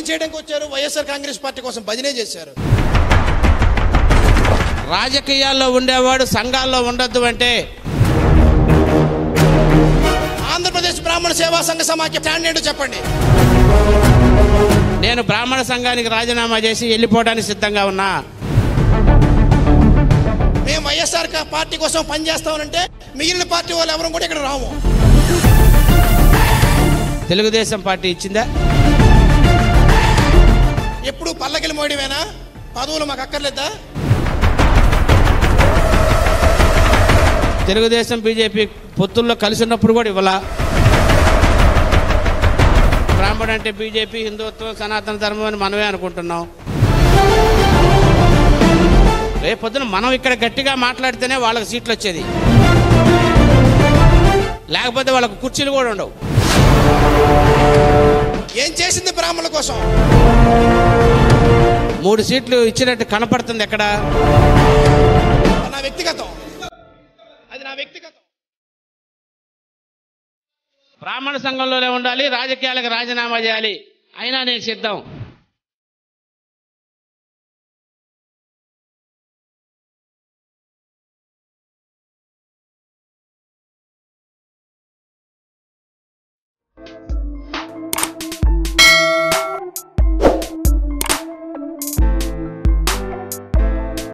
చేయడానికి వచ్చారు వైఎస్ఆర్ కాంగ్రెస్ పార్టీ కోసం భజనే చేశారు రాజకీయాల్లో ఉండేవాడు సంఘాల్లో ఉండొద్దు అంటే ఆంధ్రప్రదేశ్ బ్రాహ్మణ సేవా సంఘ సమాఖ్య స్టాండ్ ఏంటో చెప్పండి నేను బ్రాహ్మణ సంఘానికి రాజీనామా చేసి వెళ్ళిపోవడానికి సిద్ధంగా ఉన్నా మేము వైఎస్ఆర్ కా- పార్టీ కోసం పనిచేస్తామనంటే మిగిలిన పార్టీ వాళ్ళు ఎవరు కూడా ఇక్కడ రాము తెలుగుదేశం పార్టీ ఇచ్చిందా ఎప్పుడు పల్లకిలు మోయడమేనా పదవులు మాకు అక్కర్లేదా తెలుగుదేశం బీజేపీ పొత్తుల్లో కలిసి ఉన్నప్పుడు కూడా ఇవ్వాల బ్రాహ్మణ అంటే బీజేపీ హిందుత్వం సనాతన ధర్మం అని మనమే అనుకుంటున్నాం రేపొద్దున మనం ఇక్కడ గట్టిగా మాట్లాడితేనే వాళ్ళకి సీట్లు వచ్చేది లేకపోతే వాళ్ళకు కుర్చీలు కూడా ఉండవు ఏం చేసింది బ్రాహ్మణుల కోసం మూడు సీట్లు ఇచ్చినట్టు కనపడుతుంది ఎక్కడ నా వ్యక్తిగతం అది నా వ్యక్తిగతం బ్రాహ్మణ సంఘంలోనే ఉండాలి రాజకీయాలకు రాజీనామా చేయాలి అయినా నేను సిద్ధం